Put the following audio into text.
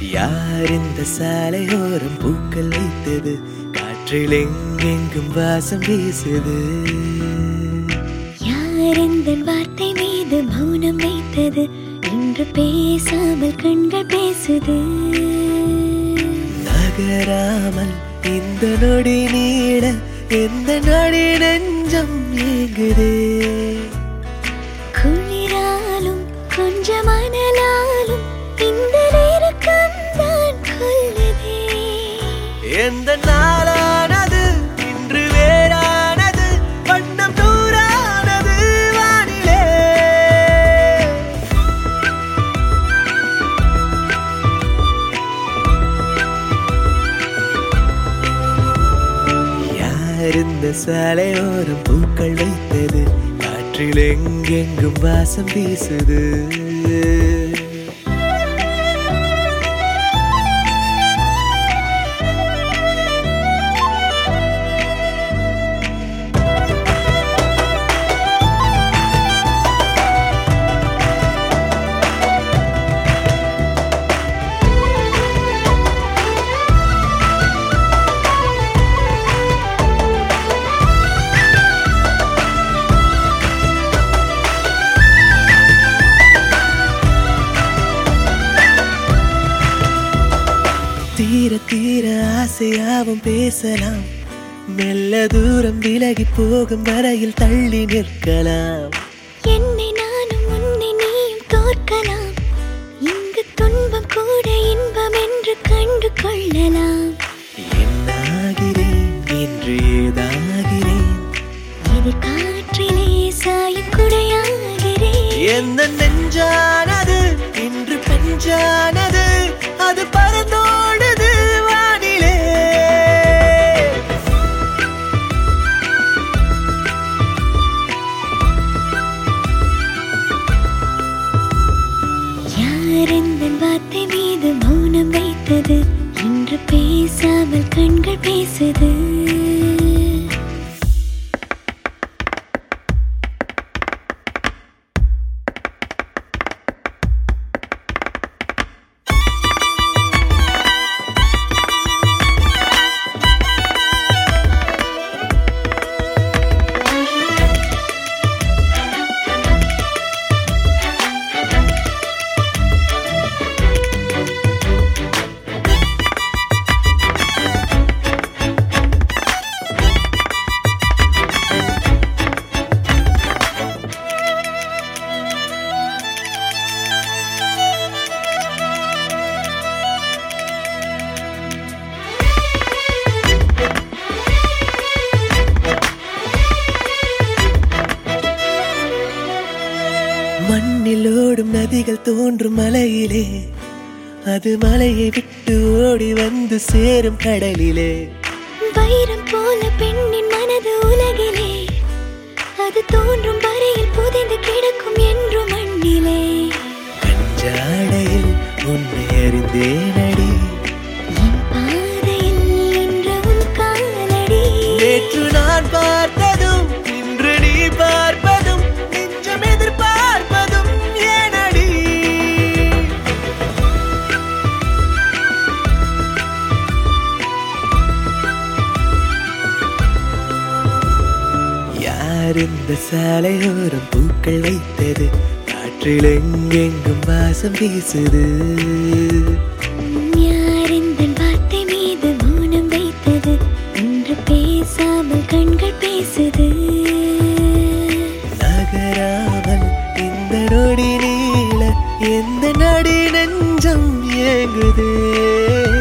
யார் இந்த சாலையோரம் பூக்கள் வைத்தது காற்றில் எங்கெங்கும் வாசம் வீசுது யார் இந்த வார்த்தை மீது மௌனம் வைத்தது இன்று பேசாமல் கண்கள் பேசுது நகராமல் இந்த நொடி நீட எந்த நொடி நெஞ்சம் ஏங்குதே குளிராலும் கொஞ்சம் அனலாலும் இந்த நேரக்கம் தான் கொல்லுதே எந்த நாளானது இன்று வேறானது வண்ணம் நூறானது வானிலே யார் இந்த சாலையோரம் பூக்கள் வைத்தது காற்றில் எங்கெங்கும் வாசம் வீசுது தீர தீர ஆசையாவும் பேசலாம் மெல்ல தூரம் விலகி போகும் வரையில் தள்ளி நிற்கலாம் என்னை நானும் உன்னை நீயும் தோற்கலாம் இங்கு துன்பம் கூட இன்பம் என்று கண்டு கொள்ளலாம் என்னாகிறேன் என்று ஏதாகிறேன் இது காற்றிலே சாயும் குடையாகிறேன் எந்த நெஞ்சானது இன்று பெஞ்சானது அது பறந்தோடுது வானிலே யார் இந்த வார்த்தை மீது மௌனம் வைத்தது இன்று பேசாமல் கண்கள் பேசுது மண்ணில் ஓடும் நதிகள் தோன்றும் மலையிலே அது மலையை விட்டு ஓடி வந்து சேரும் கடலிலே வைரம் போல பெண்ணின் மனது உலகிலே அது தோன்றும் வரையில் புதைந்து கிடக்கும் என்று மண்ணிலே கஞ்சாடையில் உன்னை அறிந்தேனடி என் பாதையில் நின்ற உன் காலடி நேற்று நான் பார்த்ததும் இன்று நீ பார்ப்பதும் நெஞ்சம் எதிர்பார்ப்பதும் ஏனடி யார் இந்த சாலையோரம் பூக்கள் வைத்தது காற்றில் எங்கெங்கும் வாசம் வீசுது யார் இந்த வார்த்தை மீது மௌனம் வைத்தது என்று பேசாமல் கண்கள் பேசுது நகராமல் இந்த நொடி நீள எந்த நடி நெஞ்சம் ஏங்குதே